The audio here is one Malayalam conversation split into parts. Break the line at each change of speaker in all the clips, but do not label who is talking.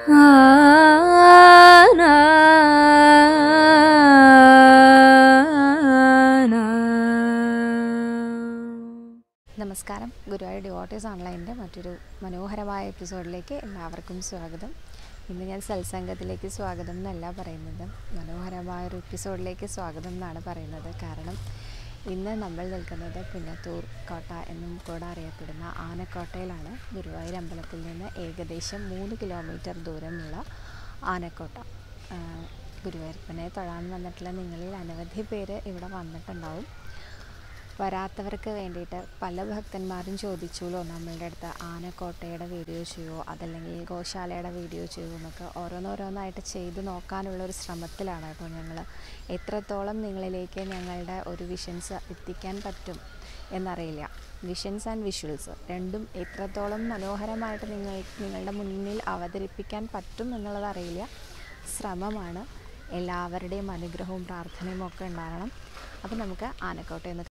നമസ്കാരം ഗുരുവായൂർ ഡിവോട്ടീസ് ഓൺലൈൻ്റെ മറ്റൊരു മനോഹരമായ എപ്പിസോഡിലേക്ക് എല്ലാവർക്കും സ്വാഗതം ഇന്ന് ഞാൻ സത്സംഗത്തിലേക്ക് സ്വാഗതം എന്നല്ല പറയുന്നത് മനോഹരമായ ഒരു എപ്പിസോഡിലേക്ക് സ്വാഗതം എന്നാണ് പറയുന്നത് കാരണം ഇന്ന് നമ്മൾ നിൽക്കുന്നത് പുന്നത്തൂർ കോട്ട എന്നും കൂടെ അറിയപ്പെടുന്ന ആനക്കോട്ടയിലാണ് ഗുരുവായൂർ അമ്പലത്തിൽ നിന്ന് ഏകദേശം മൂന്ന് കിലോമീറ്റർ ദൂരമുള്ള ആനക്കോട്ട ആ, ഗുരുവായൂരപ്പനെ തൊഴാൻ വന്നിട്ടുള്ള നിങ്ങളിൽ അനവധി പേര് ഇവിടെ വന്നിട്ടുണ്ടാവും വരാത്തവർക്ക് വേണ്ടിയിട്ട് പല ഭക്തന്മാരും ചോദിച്ചുല്ലോ നമ്മളുടെ അടുത്ത് ആനക്കോട്ടയുടെ വീഡിയോ ചെയ്യുമോ അതല്ലെങ്കിൽ ഗോശാലയുടെ വീഡിയോ ചെയ്യുമോ എന്നൊക്കെ ഓരോന്നോരോന്നായിട്ട് ചെയ്ത് നോക്കാനുള്ള ഒരു ശ്രമത്തിലാണ് കേട്ടോ ഞങ്ങൾ എത്രത്തോളം നിങ്ങളിലേക്ക് ഞങ്ങളുടെ ഒരു വിഷൻസ് എത്തിക്കാൻ പറ്റും എന്നറിയില്ല വിഷൻസ് ആൻഡ് വിഷ്വൽസ് രണ്ടും എത്രത്തോളം മനോഹരമായിട്ട് നിങ്ങൾ നിങ്ങളുടെ മുന്നിൽ അവതരിപ്പിക്കാൻ പറ്റും എന്നുള്ളത് അറിയില്ല ശ്രമമാണ് എല്ലാവരുടെയും അനുഗ്രഹവും പ്രാർത്ഥനയും ഒക്കെ ഉണ്ടാകണം അപ്പോൾ നമുക്ക് ആനക്കോട്ട എന്ന്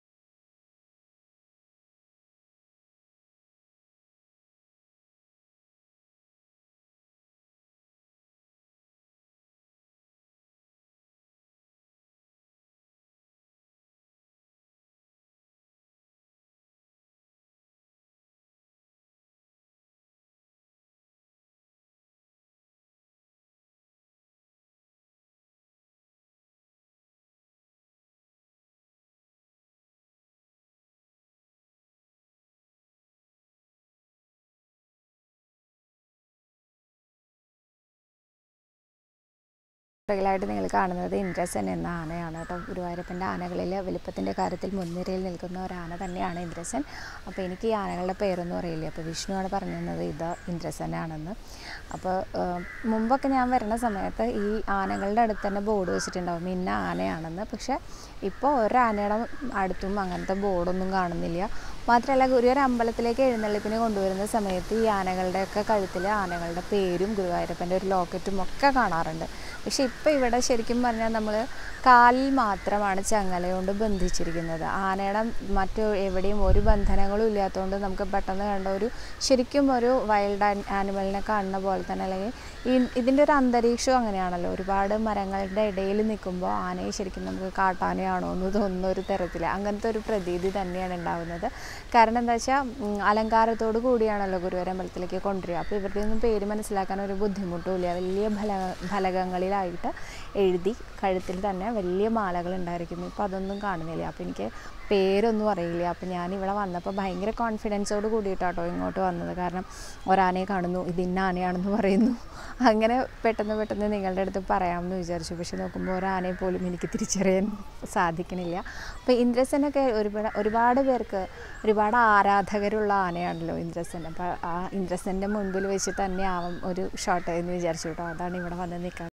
പുറകിലായിട്ട് നിങ്ങൾ കാണുന്നത് ഇന്ദ്രസൻ എന്ന ആനയാണ് കേട്ടോ ഗുരുവായൂരപ്പൻ്റെ ആനകളിൽ വലിപ്പത്തിൻ്റെ കാര്യത്തിൽ മുൻനിരയിൽ നിൽക്കുന്ന ഒരു ആന തന്നെയാണ് ഇന്ദ്രസൻ അപ്പോൾ എനിക്ക് ഈ ആനകളുടെ പേരൊന്നും അറിയില്ല അപ്പോൾ വിഷ്ണുവാണ് പറഞ്ഞിരുന്നത് ഇത് ഇന്ദ്രസനാണെന്ന് അപ്പോൾ ഏഹ്, മുമ്പൊക്കെ ഞാൻ വരുന്ന സമയത്ത് ഈ ആനകളുടെ അടുത്ത് തന്നെ ബോർഡ് വെച്ചിട്ടുണ്ടാവും ഇന്ന ആനയാണെന്ന് പക്ഷേ ഇപ്പോൾ ഒരു ആനയുടെ അടുത്തും അങ്ങനത്തെ ബോർഡൊന്നും കാണുന്നില്ല മാത്രമല്ല ഗുരുവായൂർ അമ്പലത്തിലേക്ക് എഴുന്നള്ളിപ്പിന് കൊണ്ടുവരുന്ന സമയത്ത് ഈ ആനകളുടെയൊക്കെ കഴുത്തിൽ ആനകളുടെ പേരും ഗുരുവായൂരപ്പൻ്റെ ഒരു ലോക്കറ്റും ഒക്കെ കാണാറുണ്ട് പക്ഷെ ഇപ്പോൾ ഇവിടെ ശരിക്കും പറഞ്ഞാൽ നമ്മൾ കാലിൽ മാത്രമാണ് ചങ്ങല കൊണ്ട് ബന്ധിച്ചിരിക്കുന്നത് ആനയുടെ മറ്റു എവിടെയും ഒരു ബന്ധനങ്ങളും ഇല്ലാത്തതുകൊണ്ട് നമുക്ക് പെട്ടെന്ന് കണ്ട ഒരു ശരിക്കും ഒരു വൈൽഡ് ആനിമലിനെ കാണുന്ന പോലെ തന്നെ അല്ലെങ്കിൽ ഈ ഇതിൻ്റെ ഒരു അന്തരീക്ഷം അങ്ങനെയാണല്ലോ ഒരുപാട് മരങ്ങളുടെ ഇടയിൽ നിൽക്കുമ്പോൾ ആനയെ ശരിക്കും നമുക്ക് കാട്ടാനയാണോ എന്ന് തോന്നുന്ന ഒരു തരത്തിൽ അങ്ങനത്തെ ഒരു പ്രതീതി തന്നെയാണ് ഉണ്ടാവുന്നത് കാരണം എന്താ വെച്ചാൽ അലങ്കാരത്തോട് കൂടിയാണല്ലോ ഗുരുവായൂർ അമ്പലത്തിലേക്ക് കൊണ്ടുവരിക അപ്പോൾ ഇവരുടെ ഒന്നും പേര് മനസ്സിലാക്കാൻ ഒരു ബുദ്ധിമുട്ടുമില്ല വലിയ ഫല ഫലകങ്ങളിലായിട്ട് എഴുതി കഴുത്തിൽ തന്നെ വലിയ മാലകൾ ഉണ്ടായിരിക്കും ഇപ്പോൾ അതൊന്നും കാണുന്നില്ല അപ്പോൾ എനിക്ക് പേരൊന്നും അറിയില്ല അപ്പോൾ ഞാൻ ഇവിടെ വന്നപ്പോൾ ഭയങ്കര കോൺഫിഡൻസോട് കൂടിയിട്ടാട്ടോ ഇങ്ങോട്ട് വന്നത് കാരണം ഒരാനയെ കാണുന്നു ഇത് ഇന്ന ആനയാണെന്ന് പറയുന്നു അങ്ങനെ പെട്ടെന്ന് പെട്ടെന്ന് നിങ്ങളുടെ അടുത്ത് പറയാമെന്ന് വിചാരിച്ചു പക്ഷെ നോക്കുമ്പോൾ ഒരാനയെ പോലും എനിക്ക് തിരിച്ചറിയാൻ സാധിക്കണില്ല അപ്പോൾ ഇന്ദ്രസനൊക്കെ ഒരുപാട് ഒരുപാട് പേർക്ക് ഒരുപാട് ആരാധകരുള്ള ആനയാണല്ലോ ഇന്ദ്രസൻ അപ്പോൾ ആ ഇന്ദ്രസൻ്റെ മുൻപിൽ വെച്ച് തന്നെ ആവും ഒരു ഷോട്ട് എന്ന് വിചാരിച്ചു കേട്ടോ അതാണ് ഇവിടെ വന്ന് നിൽക്കാൻ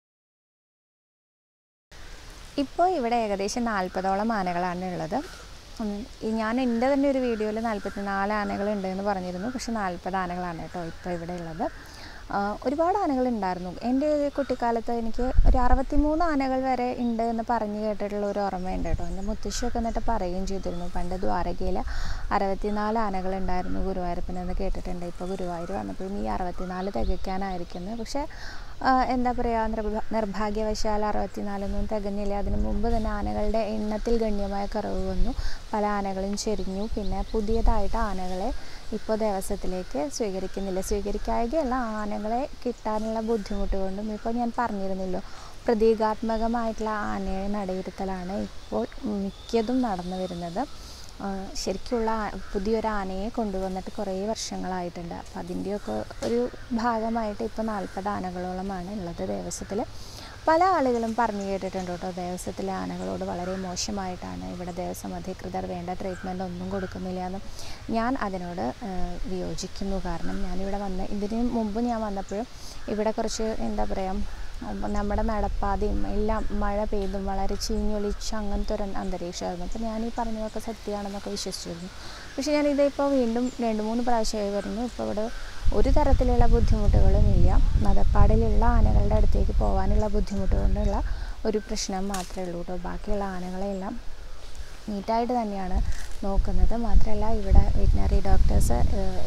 ഇപ്പോൾ ഇവിടെ ഏകദേശം നാൽപ്പതോളം ആനകളാണ് ഉള്ളത് ഉം, ഈ ഞാൻ എൻ്റെ തന്നെ ഒരു വീഡിയോയിൽ നാൽപ്പത്തി നാല് ആനകളുണ്ട് എന്ന് പറഞ്ഞിരുന്നു പക്ഷെ നാൽപ്പത് ആനകളാണ് കേട്ടോ ഇപ്പോൾ ഇവിടെ ഉള്ളത് ആ, ഒരുപാട് ആനകൾ ഉണ്ടായിരുന്നു എൻ്റെ കുട്ടിക്കാലത്ത് എനിക്ക് ഒരു അറുപത്തിമൂന്ന് ആനകൾ വരെ ഉണ്ട് എന്ന് പറഞ്ഞു കേട്ടിട്ടുള്ള ഒരു ഓർമ്മയുണ്ട് കേട്ടോ എൻ്റെ മുത്തശ്ശിയൊക്കെ എന്നിട്ട് പറയുകയും ചെയ്തിരുന്നു പണ്ട് ദ്വാരകയിൽ അറുപത്തിനാല് ആനകൾ ഉണ്ടായിരുന്നു ഗുരുവായൂരപ്പനെന്ന് കേട്ടിട്ടുണ്ട് ഇപ്പോൾ ഗുരുവായൂർ വന്നപ്പോഴും ഈ അറുപത്തിനാല് തികയ്ക്കാനായിരിക്കുന്നത് പക്ഷേ ആ, എന്താ പറയുക നിർഭ നിർഭാഗ്യവശാൽ അറുപത്തിനാലൊന്നും തികഞ്ഞില്ല അതിന് മുമ്പ് തന്നെ ആനകളുടെ എണ്ണത്തിൽ ഗണ്യമായ കുറവ് വന്നു പല ആനകളും ചെരിഞ്ഞു പിന്നെ പുതിയതായിട്ട് ആനകളെ ഇപ്പോൾ ദേവസ്വത്തിലേക്ക് സ്വീകരിക്കുന്നില്ല സ്വീകരിക്കായകയല്ല ആനകളെ കിട്ടാനുള്ള ബുദ്ധിമുട്ട് കൊണ്ടും ഇപ്പോൾ ഞാൻ പറഞ്ഞിരുന്നല്ലോ പ്രതീകാത്മകമായിട്ടുള്ള ആനയെ നടയിരുത്തലാണ് ഇപ്പോൾ മിക്കതും നടന്നു വരുന്നത് ആ, ശരിക്കുള്ള ആ- പുതിയൊരു ആനയെ കൊണ്ടുവന്നിട്ട് കുറേ വർഷങ്ങളായിട്ടുണ്ട് അപ്പോൾ അതിൻ്റെയൊക്കെ ഒരു ഭാഗമായിട്ട് ഇപ്പോൾ നാൽപ്പത് ആനകളോളമാണ് ഉള്ളത് ദേവസ്വത്തിൽ പല ആളുകളും പറഞ്ഞു കേട്ടിട്ടുണ്ട് കേട്ടോ ദേവസ്വത്തിലെ ആനകളോട് വളരെ മോശമായിട്ടാണ് ഇവിടെ ദേവസ്വം അധികൃതർ വേണ്ട ട്രീറ്റ്മെൻ്റ് ഒന്നും കൊടുക്കുന്നില്ല എന്നും ഞാൻ അതിനോട് ആ, വിയോജിക്കുന്നു കാരണം ഞാനിവിടെ വന്ന് ഇതിന് മുമ്പ് ഞാൻ വന്നപ്പോഴും ഇവിടെ കുറച്ച് എന്താ പറയുക ഉം, നമ്മുടെ നടപ്പാതയും എല്ലാം മഴ പെയ്തും വളരെ ചീഞ്ഞൊലിച്ച് അങ്ങനത്തെ ഒരു അന്തരീക്ഷമായിരുന്നു അപ്പോൾ ഞാൻ ഈ പറഞ്ഞതൊക്കെ സത്യമാണെന്നൊക്കെ വിശ്വസിച്ചിരുന്നു പക്ഷേ ഞാൻ ഇതിപ്പോൾ വീണ്ടും രണ്ട് മൂന്ന് പ്രാവശ്യമായി വരുന്നു ഇപ്പോൾ ഇവിടെ ഒരു തരത്തിലുള്ള ബുദ്ധിമുട്ടുകളും ഇല്ല നടപ്പാടിലുള്ള ആനകളുടെ അടുത്തേക്ക് പോകാനുള്ള ബുദ്ധിമുട്ട് കൊണ്ടുള്ള ഒരു പ്രശ്നം മാത്രമേ ഉള്ളൂ കേട്ടോ ബാക്കിയുള്ള ആനകളെല്ലാം നീറ്റായിട്ട് തന്നെയാണ് നോക്കുന്നത് മാത്രമല്ല ഇവിടെ വെറ്റിനറി ഡോക്ടേഴ്സ്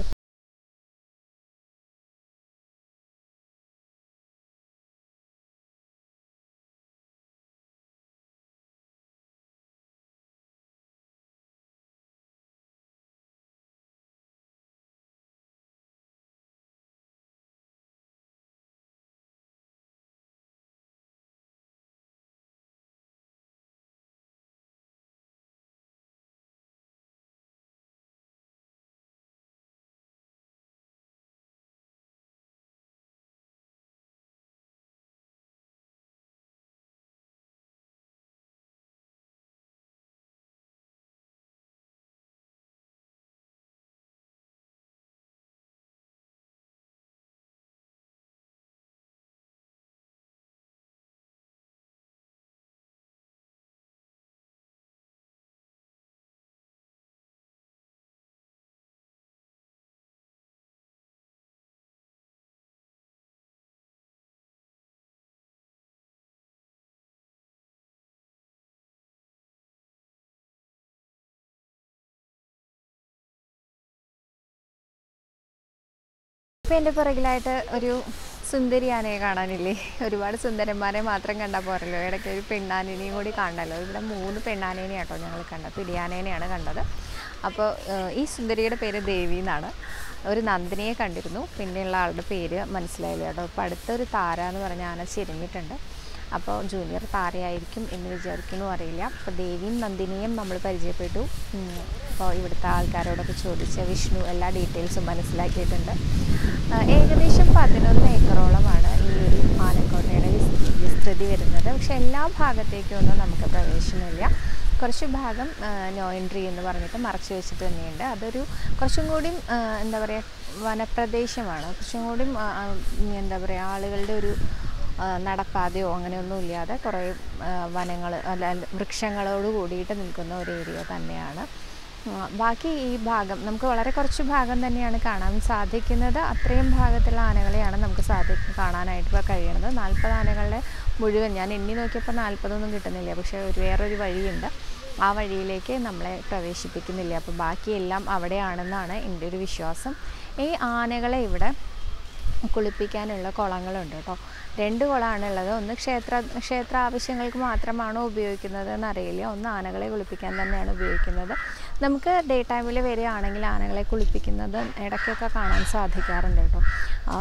ഇപ്പം എൻ്റെ പുറകിലായിട്ട് ഒരു സുന്ദരി ആനയെ കാണാനില്ലേ ഒരുപാട് സുന്ദരന്മാരെ മാത്രം കണ്ടാൽ പോരല്ലോ ഇടയ്ക്ക് ഒരു പെണ്ണാനേനെയും കൂടി കാണണമല്ലോ ഇവിടെ മൂന്ന് പെണ്ണാനേനെ കേട്ടോ ഞങ്ങൾ കണ്ടത് പിടിയാനേനെയാണ് കണ്ടത് അപ്പോൾ ഏഹ്, ഈ സുന്ദരിയുടെ പേര് ദേവി എന്നാണ് ഒരു നന്ദിനിയെ കണ്ടിരുന്നു പിന്നെയുള്ള ആളുടെ പേര് മനസ്സിലായില്ല കേട്ടോ അപ്പോൾ അടുത്തൊരു താര എന്ന് പറഞ്ഞ ആന ചെരിഞ്ഞിട്ടുണ്ട് അപ്പോൾ ജൂനിയർ താരയായിരിക്കും എന്ന് വിചാരിക്കുന്നു അറിയില്ല അപ്പോൾ ദേവിയും നന്ദിനിയും നമ്മൾ പരിചയപ്പെട്ടു ഉം, അപ്പോൾ ഇവിടുത്തെ ആൾക്കാരോടൊക്കെ ചോദിച്ച് വിഷ്ണു എല്ലാ ഡീറ്റെയിൽസും മനസ്സിലാക്കിയിട്ടുണ്ട് ആ, ഏകദേശം പതിനൊന്ന് ഏക്കറോളമാണ് ഈ ഒരു ആനക്കോട്ടയുടെ വിസ്- വിസ്തൃതി വരുന്നത് പക്ഷേ എല്ലാ ഭാഗത്തേക്കൊന്നും നമുക്ക് പ്രവേശനമില്ല കുറച്ച് ഭാഗം നോ എൻട്രി എന്ന് പറഞ്ഞിട്ട് മറച്ചു വെച്ചിട്ട് തന്നെയുണ്ട് അതൊരു കുറച്ചും കൂടിയും ആ, എന്താ പറയുക വനപ്രദേശമാണ് കുറച്ചും കൂടിയും ആ, ആ, എന്താ പറയുക ആളുകളുടെ ഒരു ആ, നടപ്പാതയോ അങ്ങനെയൊന്നും ഇല്ലാതെ കുറേ വനങ്ങൾ അല്ല അല്ല, വൃക്ഷങ്ങളോട് കൂടിയിട്ട് നിൽക്കുന്ന ഒരു ഏരിയ തന്നെയാണ് ആ, ബാക്കി ഈ ഭാഗം നമുക്ക് വളരെ കുറച്ച് ഭാഗം തന്നെയാണ് കാണാൻ സാധിക്കുന്നത് അത്രയും ഭാഗത്തുള്ള ആനകളെയാണ് നമുക്ക് സാധി കാണാനായിട്ട് ഇപ്പോൾ കഴിയണത് നാൽപ്പത് ആനകളുടെ മുഴുവൻ ഞാൻ എണ്ണി നോക്കിയപ്പോൾ നാൽപ്പതൊന്നും കിട്ടുന്നില്ല പക്ഷേ ഒരു വേറൊരു വഴിയുണ്ട് ആ വഴിയിലേക്ക് നമ്മളെ പ്രവേശിപ്പിക്കുന്നില്ല അപ്പോൾ ബാക്കിയെല്ലാം അവിടെയാണെന്നാണ് എൻ്റെ ഒരു വിശ്വാസം ഈ ആനകളെ ഇവിടെ കുളിപ്പിക്കാനുള്ള കുളങ്ങളുണ്ട് കേട്ടോ രണ്ട് കുളമാണ് ഉള്ളത് ഒന്ന് ക്ഷേത്ര ക്ഷേത്ര ആവശ്യങ്ങൾക്ക് മാത്രമാണോ ഉപയോഗിക്കുന്നത് എന്നറിയില്ല ഒന്ന് ആനകളെ കുളിപ്പിക്കാൻ തന്നെയാണ് ഉപയോഗിക്കുന്നത് നമുക്ക് ഡേ ടൈമിൽ വരികയാണെങ്കിൽ ആനകളെ കുളിപ്പിക്കുന്നത് ഇടയ്ക്കൊക്കെ കാണാൻ സാധിക്കാറുണ്ട് കേട്ടോ ആ,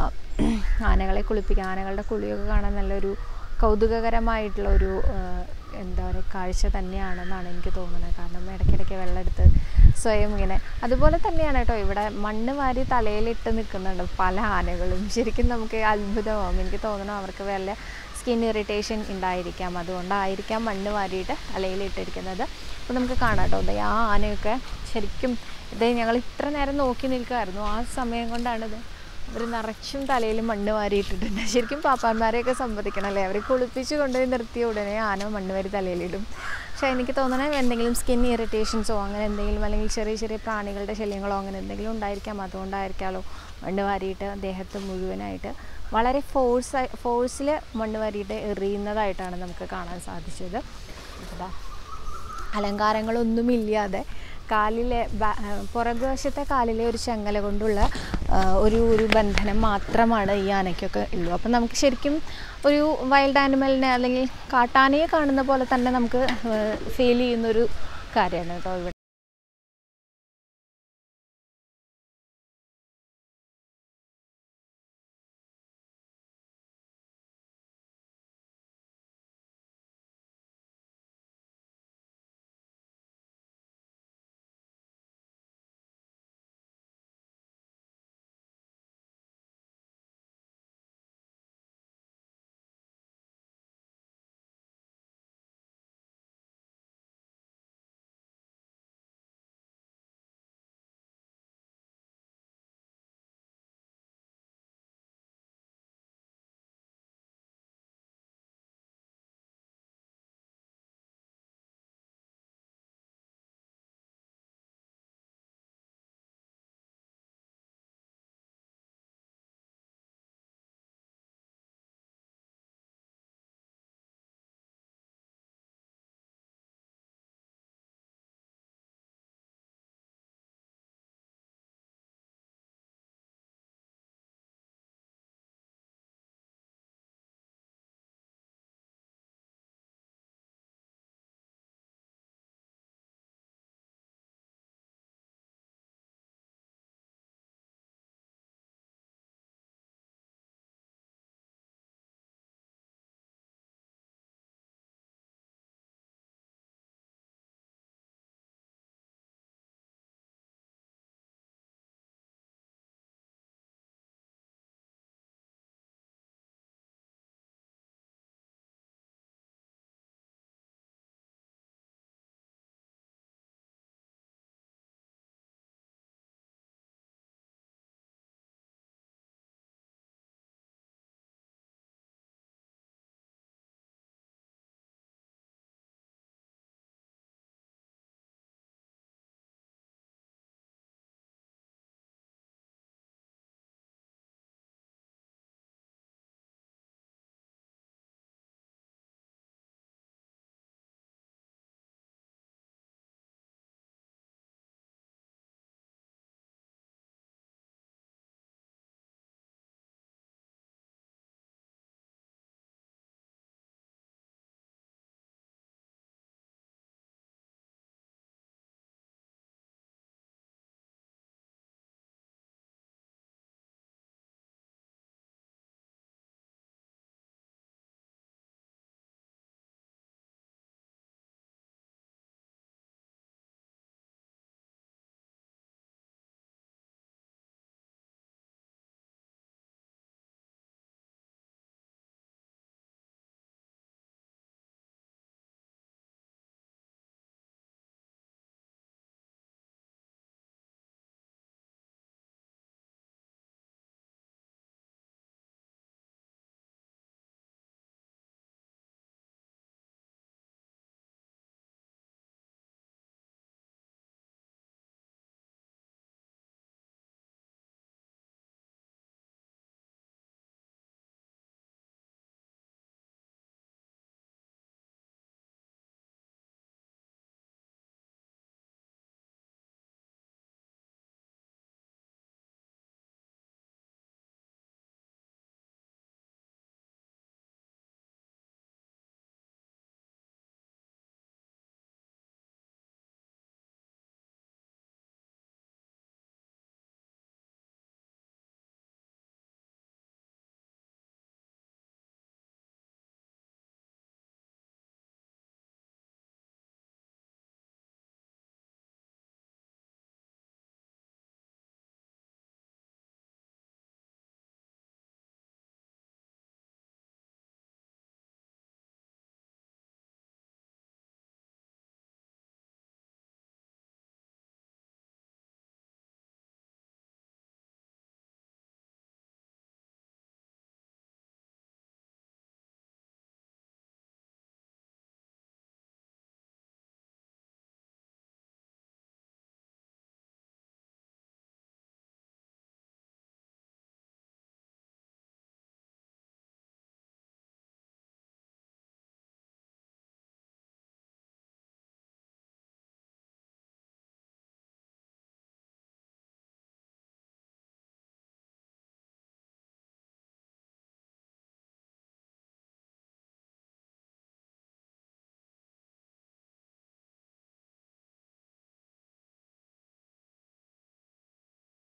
ആനകളെ കുളിപ്പിക്കാൻ ആനകളുടെ കുളിയൊക്കെ കാണാൻ നല്ലൊരു കൗതുകകരമായിട്ടുള്ള ഒരു ആ, എന്താ പറയുക കാഴ്ച തന്നെയാണെന്നാണ് എനിക്ക് തോന്നുന്നത് കാരണം ഇടയ്ക്കിടയ്ക്ക് വെള്ളം എടുത്ത് സ്വയം ഇങ്ങനെ അതുപോലെ തന്നെയാണ് കേട്ടോ ഇവിടെ മണ്ണ് വാരി തലയിലിട്ട് നിൽക്കുന്നുണ്ട് പല ആനകളും ശരിക്കും നമുക്ക് അത്ഭുതമാവും എനിക്ക് തോന്നുന്നു അവർക്ക് വല്ല സ്കിൻ ഇറിറ്റേഷൻ ഉണ്ടായിരിക്കാം അതുകൊണ്ടായിരിക്കാം മണ്ണ് വാരിയിട്ട് തലയിലിട്ടിരിക്കുന്നത് അപ്പോൾ നമുക്ക് കാണാം കേട്ടോ ദേ ആ ആനയൊക്കെ ശരിക്കും ഇത് ഞങ്ങൾ ഇത്ര നേരം നോക്കി നിൽക്കുമായിരുന്നു ആ സമയം കൊണ്ടാണിത് അവർ നിറച്ചും തലയിൽ മണ്ണ് വാരിയിട്ടിട്ടുണ്ട് ശരിക്കും പാപ്പാന്മാരെയൊക്കെ സമ്മതിക്കണം അല്ലേ അവർ കുളിപ്പിച്ച് കൊണ്ടുപോയി നിർത്തിയ ഉടനെ ആന മണ്ണ് വാരി തലയിലിടും പക്ഷേ എനിക്ക് തോന്നണത് എന്തെങ്കിലും സ്കിൻ ഇറിറ്റേഷൻസോ അങ്ങനെ എന്തെങ്കിലും അല്ലെങ്കിൽ ചെറിയ ചെറിയ പ്രാണികളുടെ ശല്യങ്ങളോ അങ്ങനെ എന്തെങ്കിലും ഉണ്ടായിരിക്കാം അതുകൊണ്ടായിരിക്കാമല്ലോ മണ്ണ് വാരിയിട്ട് ദേഹത്ത് മുഴുവനായിട്ട് വളരെ ഫോഴ്സ് ഫോഴ്സിൽ മണ്ണ് വാരിയിട്ട് എറിയുന്നതായിട്ടാണ് നമുക്ക് കാണാൻ സാധിച്ചത് ഇതാ അലങ്കാരങ്ങളൊന്നുമില്ലാതെ കാലിലെ ബാ- ആ, പുറകുവശത്തെ കാലിലെ ഒരു ചങ്ങല കൊണ്ടുള്ള ആ, ഒരു ഒരു ബന്ധനം മാത്രമാണ് ഈ ആനയ്ക്കൊക്കെ ഉള്ളൂ അപ്പം നമുക്ക് ശരിക്കും ഒരു വൈൽഡ് ആനിമലിനെ അല്ലെങ്കിൽ കാട്ടാനയെ കാണുന്ന പോലെ തന്നെ നമുക്ക് ഫീൽ ചെയ്യുന്നൊരു കാര്യമാണ് കേട്ടോ ഇവിടെ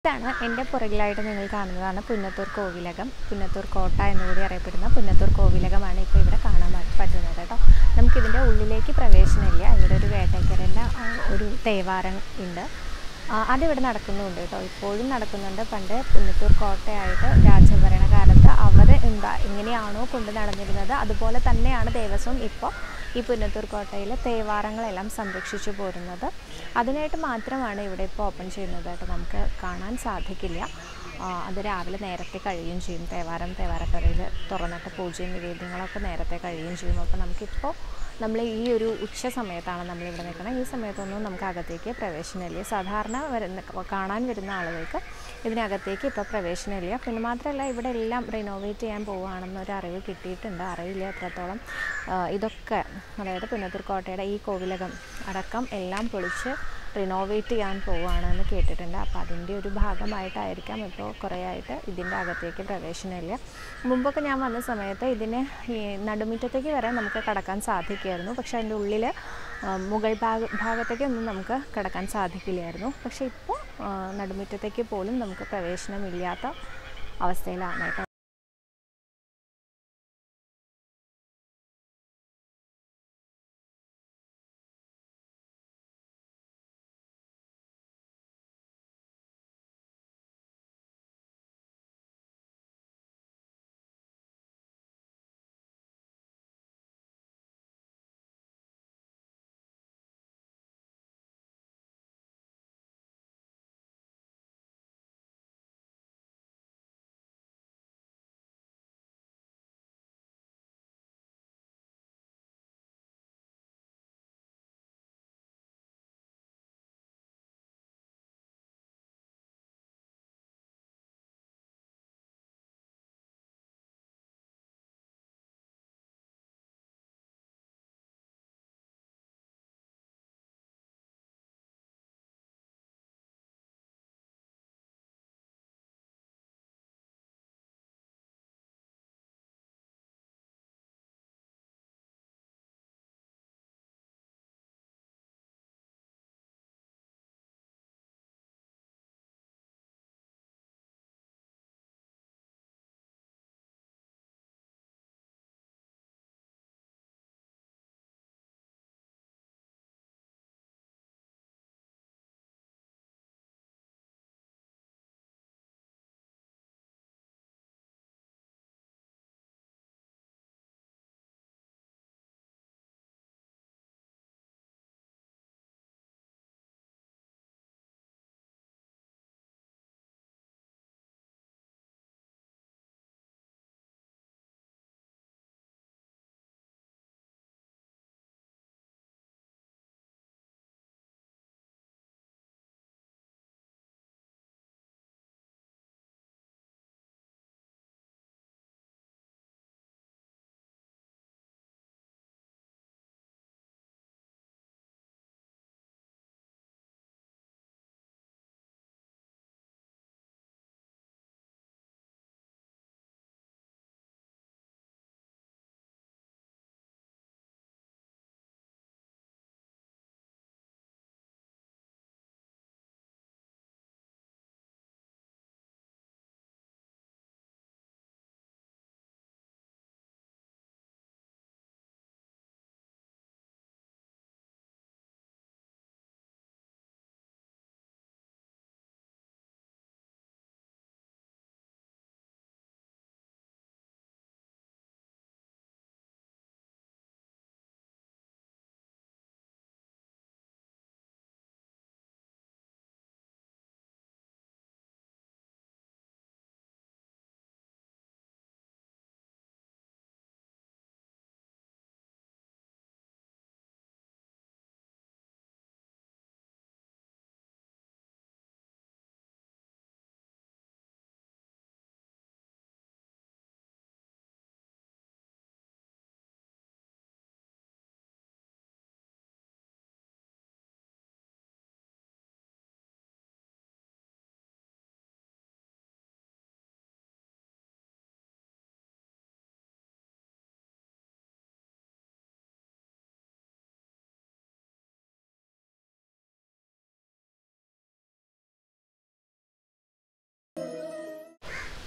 ഇതാണ് എൻ്റെ പുറകിലായിട്ട് നിങ്ങൾ കാണുന്നതാണ് പുന്നത്തൂർ കോവിലകം പുന്നത്തൂർ കോട്ട എന്നുകൂടി അറിയപ്പെടുന്ന പുന്നത്തൂർ കോവിലകമാണ് ഇപ്പോൾ ഇവിടെ കാണാൻ പ- പറ്റുന്നത് കേട്ടോ നമുക്കിതിൻ്റെ ഉള്ളിലേക്ക് പ്രവേശനമില്ല ഇവിടെ ഒരു വേട്ടയ്ക്കരൻ്റെ ആ, ഒരു തേവാരം ഉണ്ട് ആ, അതിവിടെ നടക്കുന്നുണ്ട് കേട്ടോ ഇപ്പോഴും നടക്കുന്നുണ്ട് പണ്ട് പുന്നത്തൂർ കോട്ടയായിട്ട് രാജഭരണകാലത്ത് അവർ എന്താ എങ്ങനെയാണോ കൊണ്ട് നടന്നിരുന്നത് അതുപോലെ തന്നെയാണ് ദേവസ്വം ഇപ്പോൾ ഈ പുന്നത്തൂർ കോട്ടയിലെ തേവാരങ്ങളെല്ലാം സംരക്ഷിച്ചു പോരുന്നത് അതിനായിട്ട് മാത്രമാണ് ഇവിടെ ഇപ്പോൾ ഓപ്പൺ ചെയ്യുന്നത് കേട്ടോ നമുക്ക് കാണാൻ സാധിക്കില്ല ആ, അത് രാവിലെ നേരത്തെ കഴിയുകയും ചെയ്യും തേവാരം തേവാരപ്പറയിൽ തുറന്നിട്ട് പൂജയും നിവേദ്യങ്ങളൊക്കെ നേരത്തെ കഴിയുകയും ചെയ്യും അപ്പോൾ നമുക്കിപ്പോൾ നമ്മൾ ഈ ഒരു ഉച്ച സമയത്താണ് നമ്മളിവിടെ നിൽക്കുന്നത് ഈ സമയത്തൊന്നും നമുക്ക് അകത്തേക്ക് പ്രവേശനമില്ല സാധാരണ വരുന്ന കാണാൻ വരുന്ന ആളുകൾക്ക് ഇതിനകത്തേക്ക് ഇപ്പോൾ പ്രവേശനമില്ല പിന്നെ മാത്രമല്ല ഇവിടെ എല്ലാം റിനോവേറ്റ് ചെയ്യാൻ പോവുകയാണെന്നൊരു അറിവ് കിട്ടിയിട്ടുണ്ട് അറിയില്ല എത്രത്തോളം ആ, ഇതൊക്കെ അതായത് പുന്നത്തൂർ കോട്ടയുടെ ഈ കോവിലകം അടക്കം എല്ലാം പൊളിച്ച് റിനോവേറ്റ് ചെയ്യാൻ പോവുകയാണെന്ന് കേട്ടിട്ടുണ്ട് അപ്പോൾ അതിൻ്റെ ഒരു ഭാഗമായിട്ടായിരിക്കാം ഇപ്പോൾ കുറേ ആയിട്ട് ഇതിൻ്റെ അകത്തേക്ക് പ്രവേശനമില്ല മുമ്പൊക്കെ ഞാൻ വന്ന സമയത്ത് ഇതിന് ഈ നടുമുറ്റത്തേക്ക് വരെ നമുക്ക് കടക്കാൻ സാധിക്കുമായിരുന്നു പക്ഷേ അതിൻ്റെ ഉള്ളിൽ മുകൾ ഭാഗ ഭാഗത്തേക്കൊന്നും നമുക്ക് കടക്കാൻ സാധിക്കില്ലായിരുന്നു പക്ഷേ ഇപ്പോൾ നടുമുറ്റത്തേക്ക് പോലും നമുക്ക് പ്രവേശനമില്ലാത്ത അവസ്ഥയിലാണ് കേട്ടോ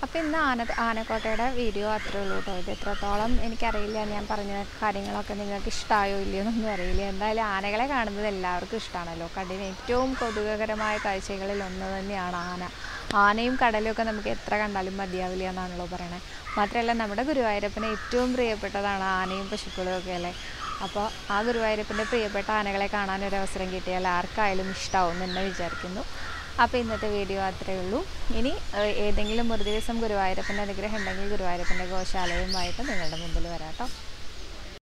അപ്പോൾ ഇന്ന് ആന ആനക്കോട്ടയുടെ വീഡിയോ അത്രേ ഉള്ളൂ കേട്ടോ ഇത് എത്രത്തോളം എനിക്കറിയില്ല ഞാൻ പറഞ്ഞ കാര്യങ്ങളൊക്കെ നിങ്ങൾക്ക് ഇഷ്ടമായോ ഇല്ലയോ എന്നൊന്നും അറിയില്ല എന്തായാലും ആനകളെ കാണുന്നത് എല്ലാവർക്കും ഇഷ്ടമാണല്ലോ കടലിന് ഏറ്റവും കൊതുകകരമായ കാഴ്ചകളിൽ ഒന്ന് തന്നെയാണ് ആന ആനയും കടലും ഒക്കെ നമുക്ക് എത്ര കണ്ടാലും മതിയാവില്ല എന്നാണല്ലോ പറയണത് മാത്രമല്ല നമ്മുടെ ഗുരുവായൂരപ്പന് ഏറ്റവും പ്രിയപ്പെട്ടതാണ് ആനയും പശുക്കളും ഒക്കെ അല്ലേ അപ്പോൾ ആ ഗുരുവായൂരപ്പൻ്റെ പ്രിയപ്പെട്ട ആനകളെ കാണാൻ ഒരു അവസരം കിട്ടിയാൽ ആർക്കായാലും ഇഷ്ടമാവും എന്ന് വിചാരിക്കുന്നു അപ്പോൾ ഇന്നത്തെ വീഡിയോ അത്രയേ ഉള്ളൂ ഇനി ഏഹ്, ഏതെങ്കിലും ഒരു ദിവസം ഗുരുവായൂരപ്പൻ്റെ അനുഗ്രഹം ഉണ്ടെങ്കിൽ ഗുരുവായൂരപ്പൻ്റെ ഗോശാലയുമായിട്ട് നിങ്ങളുടെ മുമ്പിൽ വരാം കേട്ടോ